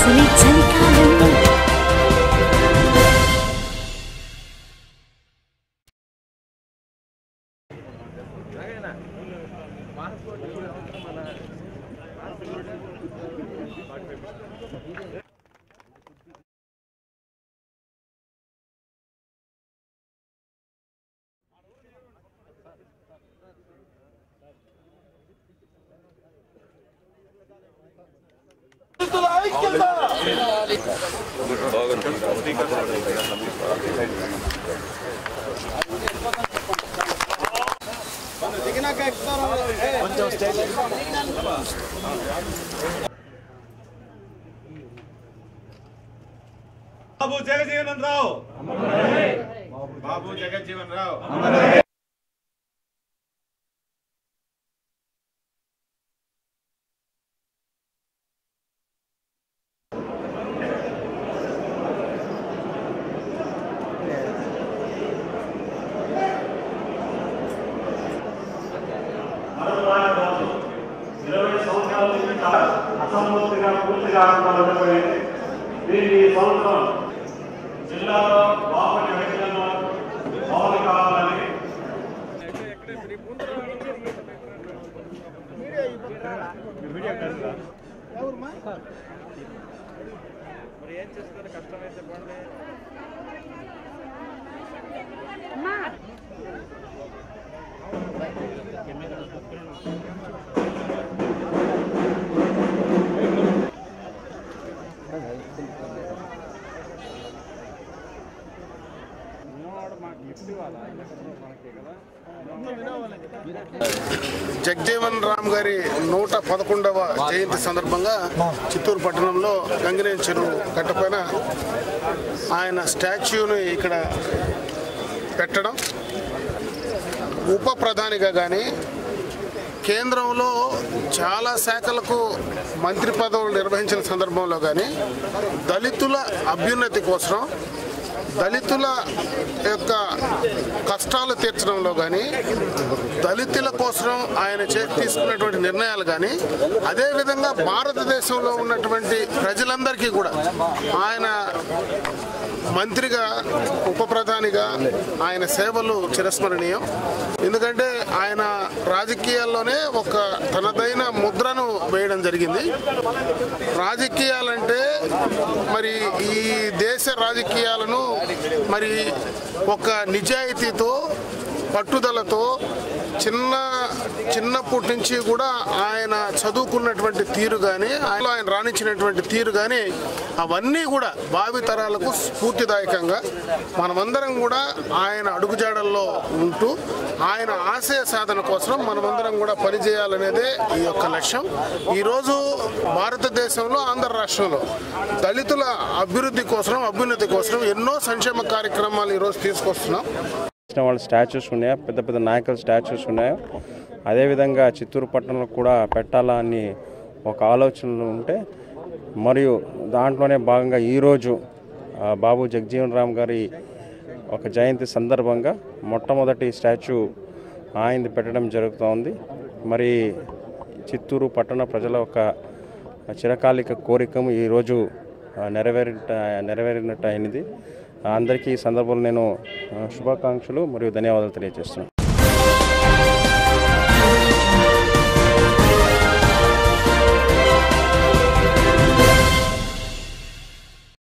అసలే చలికాలం బాబు జగజీవన్ రావు బాబు జగజ్జీవన్ రావు ఇరవై సంవత్సరాల నుంచి అసంపూర్తిగా పూర్తిగా ఉండబోయింది దీన్ని ఈ సంవత్సరం జిల్లాలో బాపటి వ్యక్తులను పవన్ కావాలని జగజీవన్ రామ్ గారి నూట పదకొండవ జయంతి సందర్భంగా చిత్తూరు పట్టణంలో గంగినేని చెరువు కట్టపైన ఆయన స్టాచ్యూని ఇక్కడ పెట్టడం ఉప ప్రధానిగా కానీ కేంద్రంలో చాలా శాఖలకు మంత్రి పదవులు నిర్వహించిన సందర్భంలో కానీ దళితుల అభ్యున్నతి కోసం దళితుల యొక్క కష్టాలు తీర్చడంలో కానీ దళితుల కోసం ఆయన చే తీసుకున్నటువంటి నిర్ణయాలు కానీ అదేవిధంగా భారతదేశంలో ఉన్నటువంటి ప్రజలందరికీ కూడా ఆయన మంత్రిగా ఉప ప్రధానిగా ఆయన సేవలు చిరస్మరణీయం ఎందుకంటే ఆయన రాజకీయాల్లోనే ఒక తనదైన ముద్రను వేయడం జరిగింది రాజకీయాలంటే మరి ఈ దేశ రాజకీయాలను మరి ఒక నిజాయితీతో పట్టుదలతో చిన్న చిన్నప్పటి నుంచి కూడా ఆయన చదువుకున్నటువంటి తీరు కానీ ఆయన ఆయన రాణించినటువంటి తీరు కానీ అవన్నీ కూడా భావి తరాలకు స్ఫూర్తిదాయకంగా మనమందరం కూడా ఆయన అడుగుజాడల్లో ఉంటూ ఆయన ఆశయ సాధన కోసం మనమందరం కూడా పనిచేయాలనేదే ఈ యొక్క లక్ష్యం ఈరోజు భారతదేశంలో ఆంధ్ర రాష్ట్రంలో దళితుల అభివృద్ధి కోసం అభ్యున్నతి కోసం ఎన్నో సంక్షేమ కార్యక్రమాలు ఈరోజు తీసుకొస్తున్నాం చేసిన వాళ్ళ స్టాచ్యూస్ ఉన్నాయో పెద్ద పెద్ద నాయకుల స్టాచ్యూస్ ఉన్నాయో అదేవిధంగా చిత్తూరు పట్టణంలో కూడా పెట్టాలా అని ఒక ఆలోచనలు ఉంటే మరియు దాంట్లోనే భాగంగా ఈరోజు ఆ, బాబు జగజీవన్ రామ్ గారి ఒక జయంతి సందర్భంగా మొట్టమొదటి స్టాచ్యూ ఆయనది పెట్టడం జరుగుతోంది మరి చిత్తూరు పట్టణ ప్రజల ఒక చిరకాలిక కోరికము ఈరోజు ఆ, నెరవేరిట నెరవేరినట్టు అయినది అందరికీ ఈ సందర్భంలో నేను ఆ, శుభాకాంక్షలు మరియు ధన్యవాదాలు తెలియజేస్తున్నాను